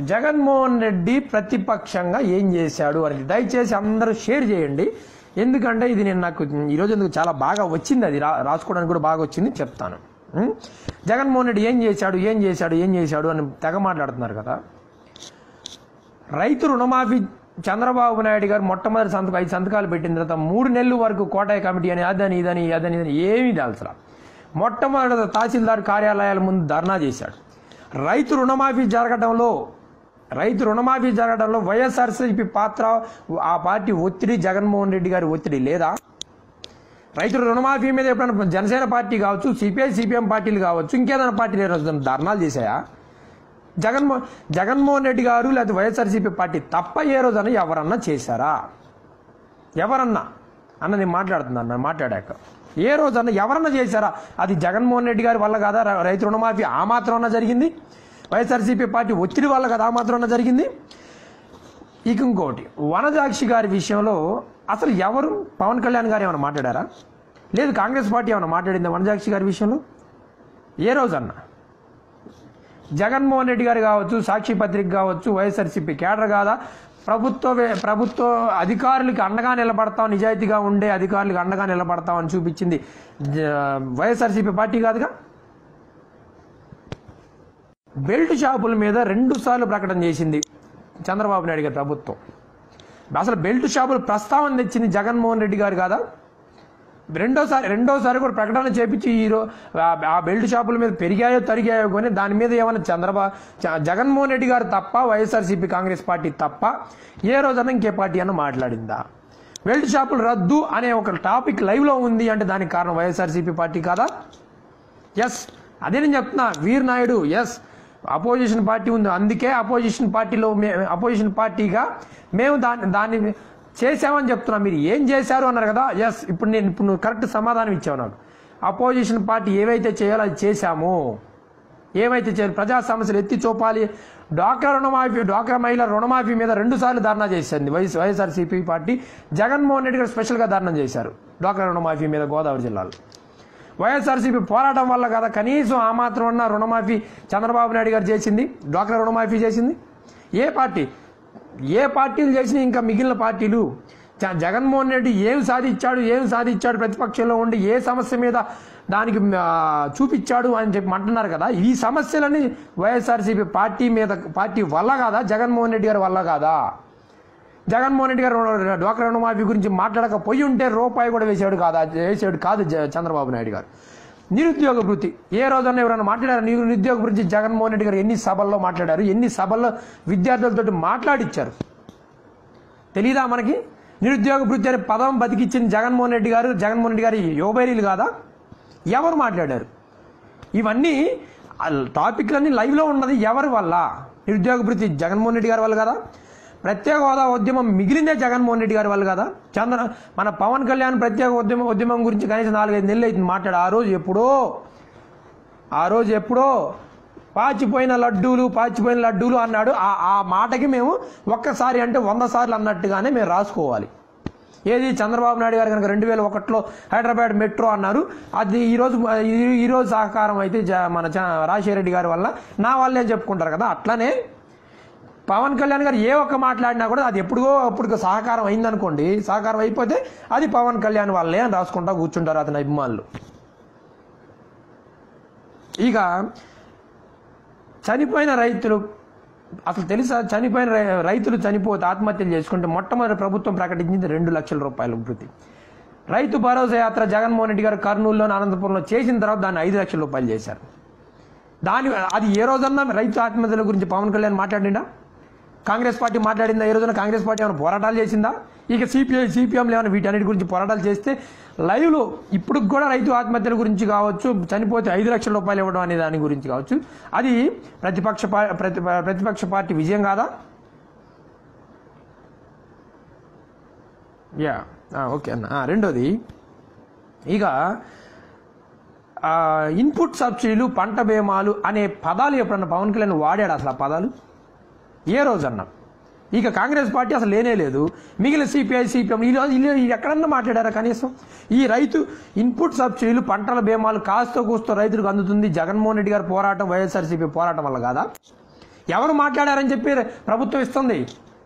జగన్మోహన్ రెడ్డి ప్రతిపక్షంగా ఏం చేశాడు అని దయచేసి అందరూ షేర్ చేయండి ఎందుకంటే ఇది నేను నాకు ఈరోజు ఎందుకు చాలా బాగా వచ్చింది అది రా- రాసుకోవడానికి కూడా బాగా వచ్చింది చెప్తాను ఉం? జగన్మోహన్ రెడ్డి ఏం చేశాడు ఏం చేశాడు ఏం చేశాడు అని తెగ మాట్లాడుతున్నారు కదా రైతు రుణమాఫీ చంద్రబాబు నాయుడు గారు మొట్టమొదటి సంతకం ఐదు సంతకాలు పెట్టిన తర్వాత మూడు నెలల వరకు కోటాయి కమిటీ అని అదని ఇదని అదని ఇదని ఏమీ దాల్సరా మొట్టమొదటి తహసీల్దార్ కార్యాలయాల ముందు ధర్నా చేశాడు రైతు రుణమాఫీ జరగడంలో రైతు రుణమాఫీ జరగడంలో వైఎస్ఆర్సీపీ పాత్ర ఆ పార్టీ ఒత్తిడి జగన్మోహన్ రెడ్డి గారి ఒత్తిడి లేదా రైతుల రుణమాఫీ మీద ఎప్పుడైనా జనసేన పార్టీ కావచ్చు సిపిఐ సిపిఎం పార్టీలు కావచ్చు ఇంకేదైనా పార్టీలు ఏ రోజు ధర్నాలు చేశాయా జగన్మో జగన్మోహన్ రెడ్డి గారు లేదా వైఎస్ఆర్సీపీ పార్టీ తప్ప ఏ రోజన్నా ఎవరన్నా చేశారా ఎవరన్నా అన్న నేను మాట్లాడుతున్నాను నేను మాట్లాడాక ఏ రోజన్నా ఎవరన్నా చేశారా అది జగన్మోహన్ రెడ్డి గారి వల్ల కాదా ర- రైతు రుణమాఫీ ఆ మాత్రమన్నా జరిగింది వైఎస్ఆర్సీపీ పార్టీ ఒత్తిడి వల్ల కదా ఆ మాత్రమన్నా జరిగింది ఇక ఇంకోటి వనజాక్షి గారి విషయంలో అసలు ఎవరు పవన్ కళ్యాణ్ గారు ఏమైనా మాట్లాడారా లేదు కాంగ్రెస్ పార్టీ ఏమైనా మాట్లాడిందా వనజాక్షి గారి విషయంలో ఏ రోజన్నా జగన్మోహన్ రెడ్డి గారు కావచ్చు సాక్షి పత్రిక కావచ్చు వైఎస్ఆర్సీపీ కేడర్ కాదా ప్రభుత్వ వే- ప్రభుత్వ అధికారులకి అండగా నిలబడతాం నిజాయితీగా ఉండే అధికారులకు అండగా నిలబడతాం అని చూపించింది జ- వైఎస్ఆర్సీపీ పార్టీ కాదుగా బెల్ట్ షాపుల మీద రెండు సార్లు ప్రకటన చేసింది చంద్రబాబు నాయుడు గారి ప్రభుత్వం అసలు బెల్ట్ షాపులు ప్రస్తావన తెచ్చింది జగన్మోహన్ రెడ్డి గారు కాదా రెండోసారి రెండోసారి కూడా ప్రకటన చేపించి ఈరో ఆ- ఆ బెల్ట్ షాపుల మీద పెరిగాయో తరిగాయో కానీ దాని మీద ఏమైనా చంద్రబాబు చ- జగన్మోహన్ రెడ్డి గారు తప్ప వైఎస్ఆర్సీపీ కాంగ్రెస్ పార్టీ తప్ప ఏ రోజైనా ఇంకే పార్టీ అన్న మాట్లాడిందా బెల్ట్ షాపులు రద్దు అనే ఒక టాపిక్ లైవ్ లో ఉంది అంటే దానికి కారణం వైఎస్ఆర్సీపీ పార్టీ కాదా ఎస్ అదే నేను చెప్తున్నా Veer Naidu yes opposition party ఉంది అందుకే అపోజిషన్ పార్టీలో మే- అపోజిషన్ పార్టీగా మేము దాన్ని దాన్ని చేసామని చెప్తున్నా మీరు ఏం చేశారు అన్నారు కదా ఎస్ ఇప్పుడు నేను ఇప్పుడు నువ్వు కరెక్ట్ సమాధానం ఇచ్చావు నాకు అపోజిషన్ పార్టీ ఏవైతే చేయాలో అది చేశాము ఏమైతే చేయాలి ప్రజా సమస్యలు ఎత్తి చూపాలి డ్వాక్రా రుణమాఫీ డ్వాక్రా మహిళల రుణమాఫీ మీద రెండు సార్లు ధర్నా చేసింది YS YSRCP party Jaganmohan Reddy garu స్పెషల్గా ధర్నా చేశారు డ్వాక్రా రుణమాఫీ మీద గోదావరి జిల్లాలో వైఎస్ఆర్సీపీ పోరాటం వల్ల కదా కనీసం ఆ మాత్రం ఉన్న రుణమాఫీ చంద్రబాబు నాయుడు గారు చేసింది డ్వాక్రా రుణమాఫీ చేసింది ఏ పార్టీ ఏ పార్టీలు చేసినా ఇంకా మిగిలిన పార్టీలు జ- జగన్మోహన్ రెడ్డి ఏం సాధించాడు ఏం సాధించాడు ప్రతిపక్షంలో ఉండి ఏ సమస్య మీద దానికి ఆ, చూపించాడు అని చెప్పి అంటున్నారు కదా ఈ సమస్యలన్నీ వైఎస్ఆర్సీపీ పార్టీ మీద పార్టీ వల్ల కాదా జగన్మోహన్ రెడ్డి గారి వల్ల కాదా జగన్మోహన్ రెడ్డి గారు డ్వాక్రా రుణమాఫీ గురించి మాట్లాడకపోయి ఉంటే రూపాయి కూడా వేసాడు కాదా వేసాడు కాదు జ- చంద్రబాబు నాయుడు గారు నిరుద్యోగ వృత్తి ఏ రోజన్నా ఎవరైనా మాట్లాడారు నిరు- నిరుద్యోగ గురించి జగన్మోహన్ రెడ్డి గారు ఎన్ని సభల్లో మాట్లాడారు ఎన్ని సభల్లో విద్యార్థులతో మాట్లాడిచ్చారు తెలీదా మనకి నిరుద్యోగ వృత్తి అనే పదం బతికిచ్చిన జగన్మోహన్ రెడ్డి గారు జగన్మోహన్ రెడ్డి గారి యువబైరీలు కాదా ఎవరు మాట్లాడారు ఇవన్నీ ఆ టాపిక్లన్నీ లైవ్లో ఉన్నది ఎవరి వల్ల నిరుద్యోగ వృత్తి జగన్మోహన్ రెడ్డి గారి వల్ల కదా ప్రత్యేక హోదా ఉద్యమం మిగిలిందే జగన్మోహన్ రెడ్డి గారి వల్ల కదా చంద్ర మన పవన్ కళ్యాణ్ ప్రత్యేక ఉద్యమం ఉద్యమం గురించి కనీసం నాలుగైదు నెలలు అయితే మాట్లాడు ఆ రోజు ఎప్పుడో ఆ రోజు ఎప్పుడో పాచిపోయిన లడ్డూలు పాచిపోయిన లడ్డూలు అన్నాడు ఆ ఆ మాటకి మేము ఒక్కసారి అంటే వంద సార్లు అన్నట్టుగానే మేము రాసుకోవాలి ఏది చంద్రబాబు నాయుడు గారు కనుక రెండు వేల ఒకటిలో హైదరాబాద్ మెట్రో అన్నారు అది ఈరోజు ఈ- ఈరోజు సహకారం అయితే జ- మన చ- రాజశేఖర రెడ్డి గారి వల్ల నా వల్లే అని చెప్పుకుంటారు కదా అట్లానే పవన్ కళ్యాణ్ గారు ఏ ఒక్క మాట్లాడినా కూడా అది ఎప్పుడుగో అప్పుడు సహకారం అయిందనుకోండి సహకారం అయిపోతే అది పవన్ కళ్యాణ్ వాళ్ళే అని రాసుకుంటా కూర్చుంటారు అతని అభిమానులు ఇక చనిపోయిన రైతులు అసలు తెలుసా చనిపోయిన రై- రైతులు చనిపోతే ఆత్మహత్యలు చేసుకుంటే మొట్టమొదటి ప్రభుత్వం ప్రకటించింది రెండు లక్షల రూపాయల వృత్తి రైతు భరోసా యాత్ర జగన్మోహన్ రెడ్డి గారు కర్నూలులో అనంతపురంలో చేసిన తర్వాత దాన్ని ఐదు లక్షల రూపాయలు చేశారు దాని అది ఏ రోజన్నా రైతు ఆత్మహత్యల గురించి పవన్ కళ్యాణ్ మాట్లాడిండా కాంగ్రెస్ పార్టీ మాట్లాడిందా ఏ రోజున కాంగ్రెస్ పార్టీ ఏమైనా పోరాటాలు చేసిందా ఇక సిపిఐ సిపిఎంలు ఏమైనా వీటన్నిటి గురించి పోరాటాలు చేస్తే లైవ్లో ఇప్పుడు కూడా రైతు ఆత్మహత్యల గురించి కావచ్చు చనిపోతే ఐదు లక్షల రూపాయలు ఇవ్వడం అనే దాని గురించి కావచ్చు అది ప్రతిపక్ష పా- ప్రతి ప్రతిపక్ష పార్టీ విజయం కాదా యా ఓకే అన్న ఆ, రెండోది ఇక ఆ, ఇన్పుట్ సబ్సిడీలు పంట బీమాలు అనే పదాలు ఎప్పుడన్నా పవన్ కళ్యాణ్ వాడాడు అసలు ఆ పదాలు ఏ రోజన్నా ఇక కాంగ్రెస్ పార్టీ అసలు లేనే లేదు మిగిలిన సిపిఐ సిపిఎం ఈ రోజు వీళ్ళు ఎక్కడన్నా మాట్లాడారా కనీసం ఈ రైతు ఇన్పుట్ సబ్సిడీలు పంటల బీమాలు కాస్త కూస్తో రైతులకు అందుతుంది జగన్మోహన్ రెడ్డి గారి పోరాటం వైఎస్ఆర్సీపీ పోరాటం వల్ల కాదా ఎవరు మాట్లాడారని చెప్పి ప్రభుత్వం ఇస్తుంది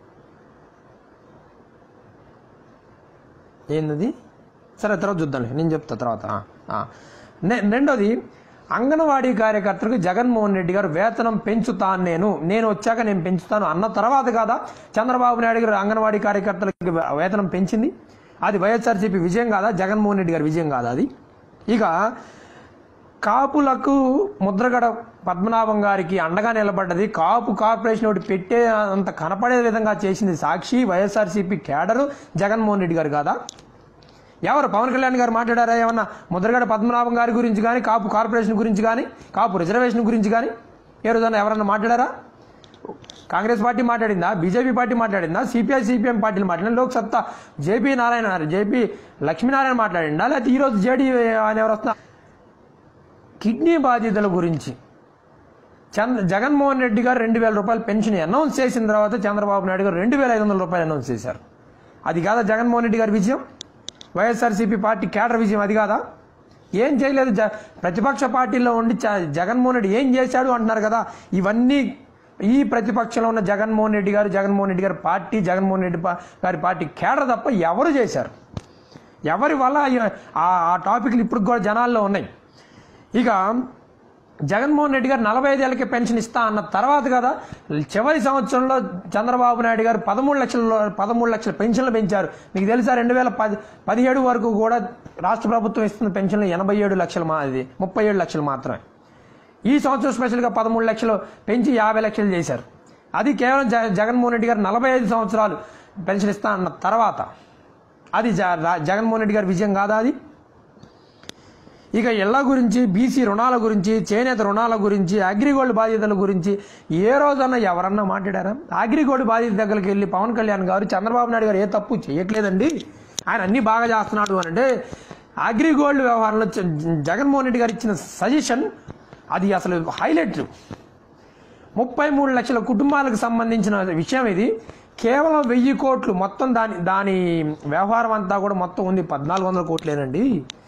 ఏంది సరే తర్వాత చూద్దాంలే నేను చెప్తా తర్వాత ఆ, ఆ. నె- రెండోది అంగన్వాడీ కార్యకర్తలకు జగన్మోహన్ రెడ్డి గారు వేతనం పెంచుతాను నేను నేను వచ్చాక నేను పెంచుతాను అన్న తర్వాత కాదా చంద్రబాబు నాయుడు గారు అంగన్వాడీ కార్యకర్తలకు వేతనం పెంచింది అది వైఎస్ఆర్సీపీ విజయం కాదా జగన్మోహన్ రెడ్డి గారి విజయం కాదా అది ఇక కాపులకు ముద్రగడ పద్మనాభం గారికి అండగా నిలబడ్డది కాపు కార్పొరేషన్ ఒకటి పెట్టే అంత కనపడే విధంగా చేసింది సాక్షి వైఎస్ఆర్సీపీ కేడరు జగన్మోహన్ రెడ్డి గారు కాదా ఎవరు పవన్ కళ్యాణ్ గారు మాట్లాడారా ఏమన్నా ముద్రగడ పద్మనాభం గారి గురించి కానీ కాపు కార్పొరేషన్ గురించి కానీ కాపు రిజర్వేషన్ గురించి కానీ ఏ రోజన్నా ఎవరన్నా మాట్లాడారా కాంగ్రెస్ పార్టీ మాట్లాడిందా బీజేపీ పార్టీ మాట్లాడిందా సిపిఐ సిపిఎం పార్టీలు మాట్లాడిన లోక్ సత్తా జేపీ నారాయణ జేపీ లక్ష్మీనారాయణ మాట్లాడిందా లేకపోతే ఈరోజు జేడీ అని ఎవరు వస్తున్నా కిడ్నీ బాధితుల గురించి చంద్ర జగన్మోహన్ రెడ్డి గారు రెండు వేల రూపాయలు పెన్షన్ అనౌన్స్ చేసిన తర్వాత చంద్రబాబు నాయుడు గారు రెండు వేల ఐదు వందల రూపాయలు అనౌన్స్ చేశారు అది కాదా జగన్మోహన్ రెడ్డి గారి విజయం వైఎస్ఆర్సీపీ పార్టీ కేడర్ విజయం అది కాదా ఏం చేయలేదు జ ప్రతిపక్ష పార్టీలో ఉండి చ- జగన్మోహన్ రెడ్డి ఏం చేశాడు అంటున్నారు కదా ఇవన్నీ ఈ ప్రతిపక్షంలో ఉన్న జగన్మోహన్ రెడ్డి గారు జగన్మోహన్ రెడ్డి గారి పార్టీ జగన్మోహన్ రెడ్డి పా- గారి పార్టీ కేడర్ తప్ప ఎవరు చేశారు ఎవరి వల్ల ఈ- ఆ ఆ టాపిక్లు ఇప్పుడు కూడా జనాల్లో ఉన్నాయి ఇక జగన్మోహన్ రెడ్డి గారు నలభై ఐదేళ్ళకి పెన్షన్ ఇస్తా అన్న తర్వాత కదా చివరి సంవత్సరంలో చంద్రబాబు నాయుడు గారు పదమూడు లక్షల పదమూడు లక్షల పెన్షన్లు పెంచారు మీకు తెలుసా రెండు వేల పది పదిహేడు వరకు కూడా రాష్ట్ర ప్రభుత్వం ఇస్తున్న పెన్షన్లు ఎనభై ఏడు లక్షలు మా ఇది ముప్పై ఏడు లక్షలు మాత్రమే ఈ సంవత్సరం స్పెషల్గా పదమూడు లక్షలు పెంచి యాభై లక్షలు చేశారు అది కేవలం జ- జగన్మోహన్ రెడ్డి గారు నలభై ఐదు సంవత్సరాలు పెన్షన్ ఇస్తా అన్న తర్వాత అది జ- రా- జగన్మోహన్ రెడ్డి గారి విజయం కాదా అది ఇక ఇళ్ల గురించి బీసీ రుణాల గురించి చేనేత రుణాల గురించి అగ్రిగోల్డ్ బాధితుల గురించి ఏ రోజన్నా ఎవరన్నా మాట్లాడారా అగ్రిగోల్డ్ బాధిత దగ్గరికి వెళ్ళి పవన్ కళ్యాణ్ గారు చంద్రబాబు నాయుడు గారు ఏ తప్పు చేయట్లేదండి ఆయన అన్ని బాగా చేస్తున్నాడు అని అంటే అగ్రిగోల్డ్ వ్యవహారంలో జ- జగన్మోహన్ రెడ్డి గారు ఇచ్చిన సజెషన్ అది అసలు హైలైట్ ముప్పై మూడు లక్షల కుటుంబాలకు సంబంధించిన విషయం ఇది కేవలం వెయ్యి కోట్లు మొత్తం దాని దాని వ్యవహారం అంతా కూడా మొత్తం ఉంది పద్నాలుగు వందల కోట్లేనండి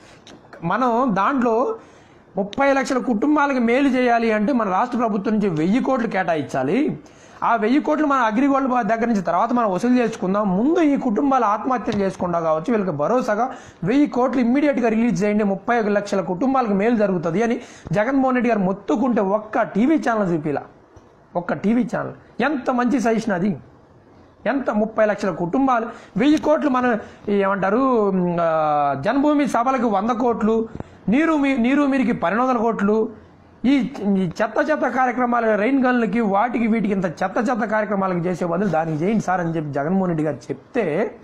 మనం దాంట్లో ముప్పై లక్షల కుటుంబాలకు మేలు చేయాలి అంటే మన రాష్ట్ర ప్రభుత్వం నుంచి వెయ్యి కోట్లు కేటాయించాలి ఆ వెయ్యి కోట్లు మన అగ్రిగోల్డ్ దగ్గర నుంచి తర్వాత మనం వసూలు చేసుకుందాం ముందు ఈ కుటుంబాలు ఆత్మహత్యలు చేసుకుండా కావచ్చు వీళ్ళకి భరోసాగా వెయ్యి కోట్లు ఇమ్మీడియట్ గా రిలీజ్ చేయండి ముప్పై ఒక లక్షల కుటుంబాలకు మేలు జరుగుతుంది అని జగన్మోహన్ రెడ్డి గారు మొత్తుకుంటే ఒక్క టీవీ ఛానల్ చూపిలా ఒక్క టీవీ ఛానల్ ఎంత మంచి సజెషన్ అది ఎంత ముప్పై లక్షల కుటుంబాలు వెయ్యి కోట్లు మనం ఈ ఏమంటారు మ్, ఆ, జన్మభూమి సభలకు వంద కోట్లు నీరు మీ నీరు మీరికి పన్నెండు వందల కోట్లు ఈ ఈ చెత్త చెత్త కార్యక్రమాలు రైన్ గన్లకి వాటికి వీటికి ఇంత చెత్త చెత్త కార్యక్రమాలకు చేసే బదులు దానికి చేయండి సార్ అని చెప్పి జగన్మోహన్ రెడ్డి గారు చెప్తే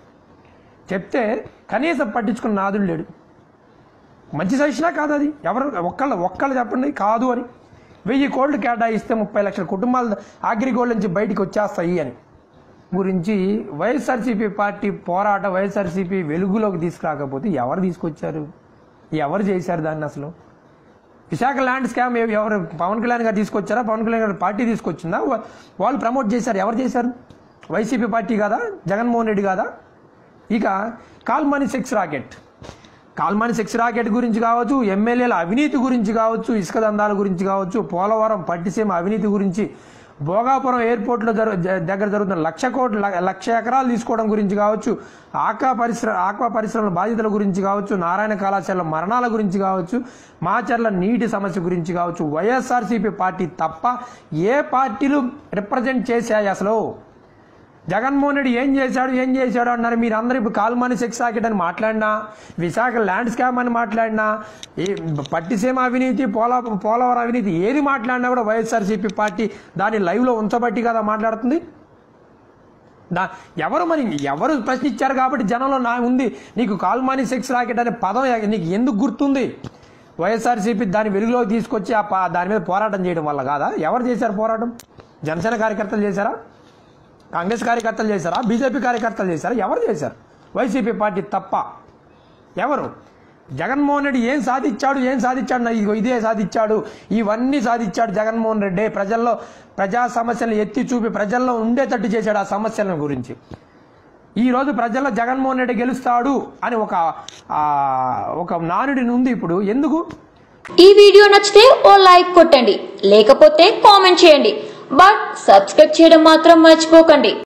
చెప్తే కనీసం పట్టించుకున్న నాదుడు లేడు మంచి సజెషనా కాదు అది ఎవరు ఒక్కళ్ళు ఒక్కళ్ళు చెప్పండి కాదు అని వెయ్యి కోట్లు కేటాయిస్తే ముప్పై లక్షల కుటుంబాలు అగ్రిగోల్డ్ నుంచి బయటికి వచ్చేస్తాయి అని గురించి వైఎస్ఆర్సీపీ పార్టీ పోరాట వైఎస్ఆర్సీపీ వెలుగులోకి తీసుకురాకపోతే ఎవరు తీసుకొచ్చారు ఎవరు చేశారు దాన్ని అసలు విశాఖ ల్యాండ్ స్కామ్ ఎవ- ఎవరు పవన్ కళ్యాణ్ గారు తీసుకొచ్చారా పవన్ కళ్యాణ్ గారు పార్టీ తీసుకొచ్చిందా వా- వాళ్ళు ప్రమోట్ చేశారు ఎవరు చేశారు వైసీపీ పార్టీ కాదా జగన్మోహన్ రెడ్డి కాదా ఇక call money sex racket call money sex racket గురించి కావచ్చు ఎమ్మెల్యేల అవినీతి గురించి కావచ్చు ఇసుక దందాల గురించి కావచ్చు పోలవరం పట్టిసీమ అవినీతి గురించి భోగాపురం ఎయిర్పోర్ట్లో జరు జ- దగ్గర జరుగుతున్న లక్ష కోట్ల ల- లక్ష ఎకరాలు తీసుకోవడం గురించి కావచ్చు ఆక్వా పరిశ్రమ ఆక్వా పరిశ్రమల బాధితుల గురించి కావచ్చు నారాయణ కళాశాల మరణాల గురించి కావచ్చు మాచర్ల నీటి సమస్య గురించి కావచ్చు వైఎస్ఆర్సీపీ పార్టీ తప్ప ఏ పార్టీలు రిప్రజెంట్ చేశాయి అసలు జగన్మోహన్ రెడ్డి ఏం చేశాడు ఏం చేశాడు అన్నారు మీరు అందరూ ఇప్పుడు కాల్మనీ సెక్స్ రాకెట్ అని మాట్లాడినా విశాఖ ల్యాండ్ స్కామ్ అని మాట్లాడినా ఈ పట్టిసీమ అవినీతి పోల పోలవరం అవినీతి ఏది మాట్లాడినా కూడా వైఎస్ఆర్సీపీ పార్టీ దాన్ని లైవ్లో ఉంచబట్టి కదా మాట్లాడుతుంది దా ఎవరు మరి ఎవరు ప్రశ్నించారు కాబట్టి జనంలో నా ఉంది నీకు కాల్మానీ సెక్స్ రాకెట్ అనే పదం ఎ- నీకు ఎందుకు గుర్తుంది వైఎస్ఆర్సీపీ దాని వెలుగులోకి తీసుకొచ్చి ఆ ప- దాని మీద పోరాటం చేయడం వల్ల కాదా ఎవరు చేశారు పోరాటం జనసేన కార్యకర్తలు చేశారా కాంగ్రెస్ కార్యకర్తలు చేశారా బీజేపీ కార్యకర్తలు చేశారా ఎవరు చేశారు వైసీపీ పార్టీ తప్ప ఎవరు జగన్మోహన్ రెడ్డి ఏం సాధించాడు ఏం సాధించాడు నా ఇదిగో ఇదే సాధించాడు ఇవన్నీ సాధించాడు జగన్మోహన్ రెడ్డి ప్రజల్లో ప్రజా సమస్యలను ఎత్తి చూపి ప్రజల్లో ఉండేటట్టు చేశాడు ఆ సమస్యల గురించి ఈ రోజు ప్రజల్లో జగన్మోహన్ రెడ్డి గెలుస్తాడు అని ఒక ఆ, ఒక నానుడి ఉంది ఇప్పుడు ఎందుకు ఈ వీడియో నచ్చితే ఓ లైక్ కొట్టండి లేకపోతే కామెంట్ చేయండి బట్ సబ్స్క్రైబ్ చేయడం మాత్రం మర్చిపోకండి